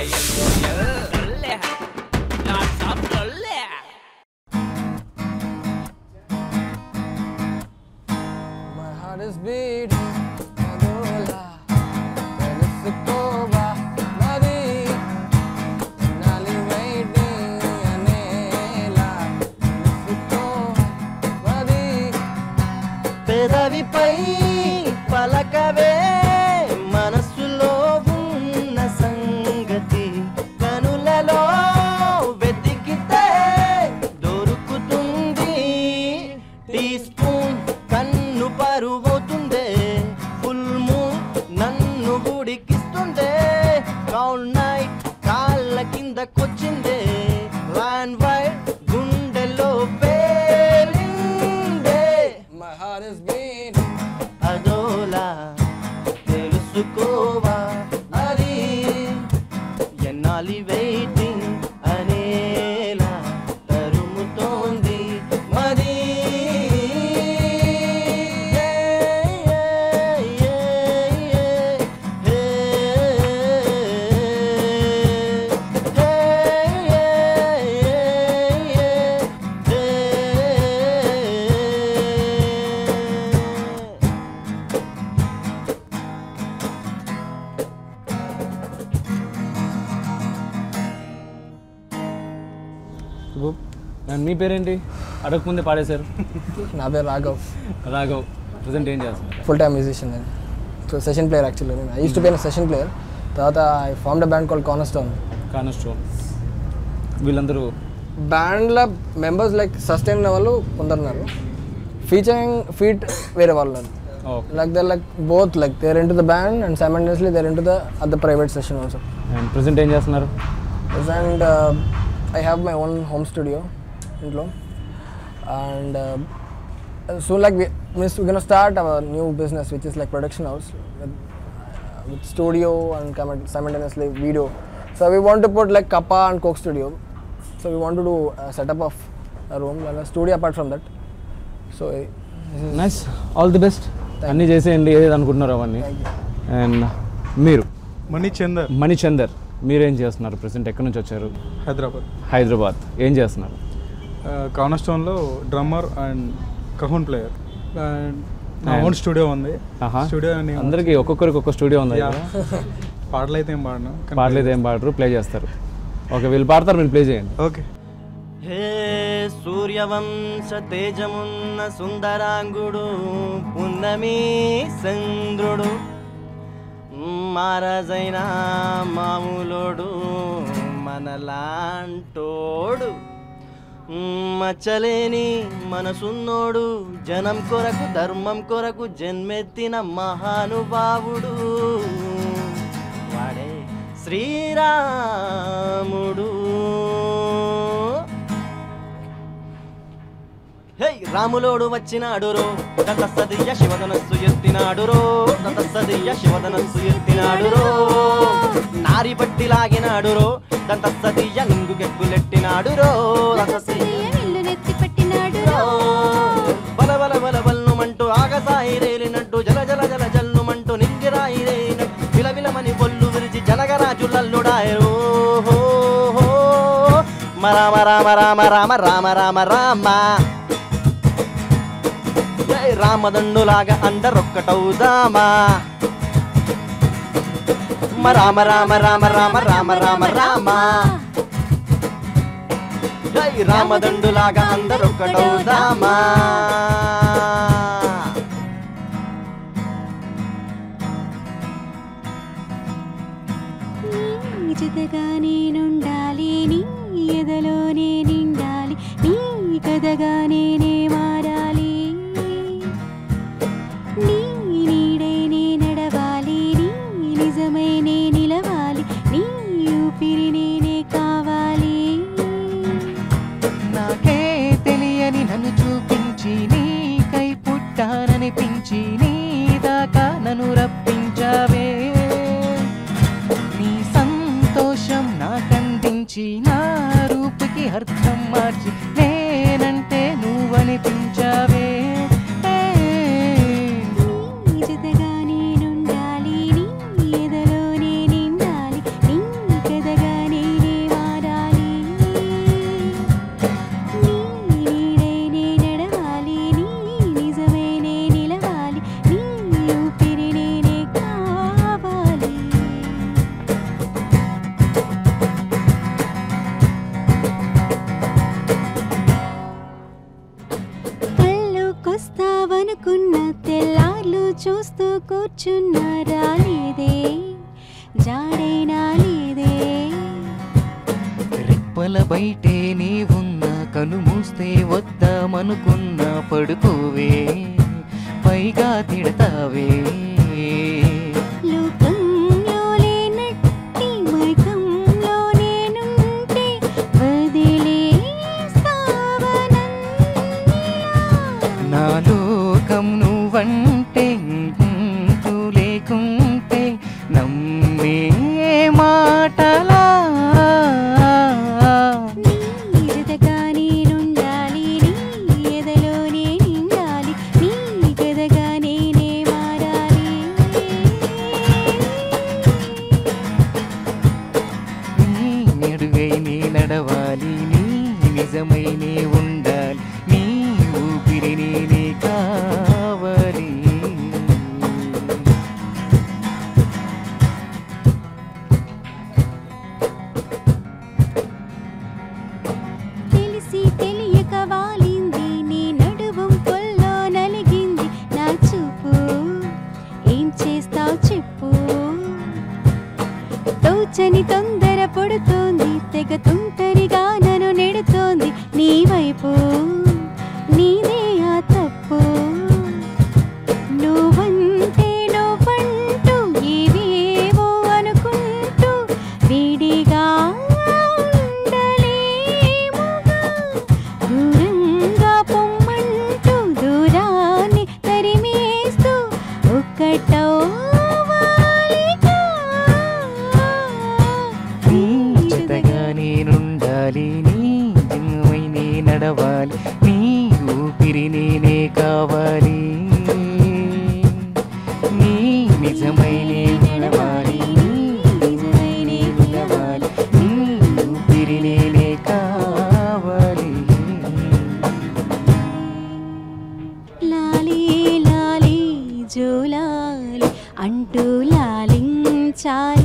My heart is beating Adola తెలుసుకోవా మరి నాలి waiting అనేలా తెలుసుకోవా మరి పెదవిపై పలకవే మనసులో ఉన్న సంగతి కనులలో వెతికితే దొరుకుతుంది టీ స్పూన్ కన్ను పరువవుతుందే ఫుల్ మూన్ నన్ను గుడికిస్తుందే కౌల్ నైట్ కాళ్ళ కిందకొచ్చిందే ల్యాండ్ వైర్ గుండెలో పేరిందే My heart is beating అదోలా తెలుసుకోవా అది ఎన్నాలి వెయిటింగ్ అనేలా తరుముతోంది మరి అండ్ మీ పేరేంటి అడగకముందే పాడేశారు నా పేరు రాఘవ్ రాఘవ్ ప్రజెంట్ ఏం చేస్తున్నారు ఫుల్ టైమ్ మ్యూజిషియన్ నేను సో సెషన్ ప్లేయర్ యాక్చువల్లీ నేను I use to be session player తర్వాత I form the band call corner stone Cornerstone వీళ్ళందరూ బ్యాండ్లో మెంబర్స్ లైక్ సస్టైన్ ఉన్న వాళ్ళు కొందరున్నారు ఫీచరింగ్ ఫీట్ వేరే వాళ్ళు ఉన్నారు okay like they like both like they're into the band and simultaneously they're into the other private session also and present ఏం చేస్తున్నారు and I have my own home studio ఇంట్లో and so like means we can start our new business which is like production house with studio and come- simultaneously video. So we want to put like Kappa and Coke studio. So we want to do a setup of a room and a studio apart from that. So eh, this is nice all the best అన్నీ చేసేయండి ఏది అనుకుంటున్నారు అవన్నీ thank you. And మీరు మణి చందర్ మణిచందర్ మీరేం చేస్తున్నారు present ఎక్కడి నుంచి వచ్చారు హైదరాబాద్ హైదరాబాద్ ఏం చేస్తున్నారు కానస్టోన్లో drummer and cajon player and నా And- ఓన్ స్టూడియో ఉంది ఆహా స్టూడియో అందరికి ఒక్కొక్కరికి ఒక్కొక్క స్టూడియో ఉంది కదా పాటలు అయితే ఏం పాడను పాడలేదు ఏం పాడరు ప్లే చేస్తారు ఓకే వీళ్ళు పాడతారు మీరు ప్లే చేయండి ఓకే హే సూర్యవంశ తేజమున్న సుందరాంగుడు పున్నమి చంద్రుడు మారాజైన మామూలోడు మనలాంటోడు మచ్చలేని మనసున్నోడు జనం కొరకు ధర్మం కొరకు జన్మెత్తిన మహానుభావుడు వాడే శ్రీరాముడు హే రాములోడు వచ్చినాడు రో దత్తసదియ శివధనస్సు ఎత్తినాడు రో దత్తసదియ శివధనస్సు ఎత్తినాడు రో నారి బట్టి లాగినాడు రో దత్తసదియ నింగుకెక్కులెట్టినాడు రో దత్తసదియ రో. బల బల బల బల్లుమంటూ ఆగసాయి రేలినట్టు జల జల జల జల్లుమంటూ నింగిరాయి రేలినట్టు విలవిలమని పొల్లు విరిచి జనగరాజు లల్లుడాయో రామ రామ రామ రామ రామ రామ రామ జై రామదండులాగా అందరొక్కటవుదామా మ రామ రామ రామ రామ రామ రామ రామ జై రామదండులాగా అందరొక్కటవుదామా నీ జతగా నేనుండాలి నీ ఎదలోనే నిండాలి నీ కథగా నేనే మారాలి నీ నీడై నే నడవాలి నీ నిజమై నే నిలవాలి నీ ఊపిరి నేనే కావాలి నాకే తెలియని నన్ను చూపించి నీకై పుట్టాననిపించి నీ దాకా నన్ను రప్పించావే నీ సంతోషం నాకందించి నా రూపుకి అర్థం మార్చి నేనంటే నువ్వనిపించావే నీ జతగా నేనుండాలి నీ ఎదలోనే నిండాలి నీ కథగా వస్తావనుకున్న తెల్లార్లు చూస్తూ కూర్చున్నా రాలేదే జాడైనా లేదే రెప్పల బయటే నీ ఉన్న కను మూస్తే వద్దామనుకున్నా పడుకోవే పైగా తిడతావే లోకంలో లేనట్టి మైకంలో నేనుంటే వదిలేస్తావనన్నిలా. నా లోకం నువ్వంటే ఇంటూ లేకుంటే నమ్మే మాటలా నీ జతగా నేనుండాలి నీ ఎదలోనే నిండాలి నీ గదగా నేనే మారాలి నీ నడుగై నీ నడవాలి నీ నిజమై నీ ఉండాలి నీ ఊపిరి నేనే కావాలి తెలిసి తెలియక వాలింది నీ నడువం పొల్లో నలిగింది నా చూపు ఏం చేస్తావు చెప్పు తోచని తొందర పడుతోంది తెగ తుంటరిగా నన్ను నెడుతోంది నీ వైపు నీదే ఆ తప్పు నువ్వంటే నువ్వంటూ ఏవేవో అనుకుంటూ విడిగా ఉండలేముగా దూరంగా పొమ్మంటూ దూరాన్ని తరిమేస్తూ ఒక్కటవ్వాలిగా. నీ జతగా నేనుండాలి నీ జిమ్మై నే నడవాలి నీ ఊపిరి నేనే కావాలి నీ నిజమై నే నడవాలి నీ నిజమై నే నిలవాలి నీ ఊపిరి నేనే కావాలి లాలి లాలి జోలాలి అంటూ లాలించాలి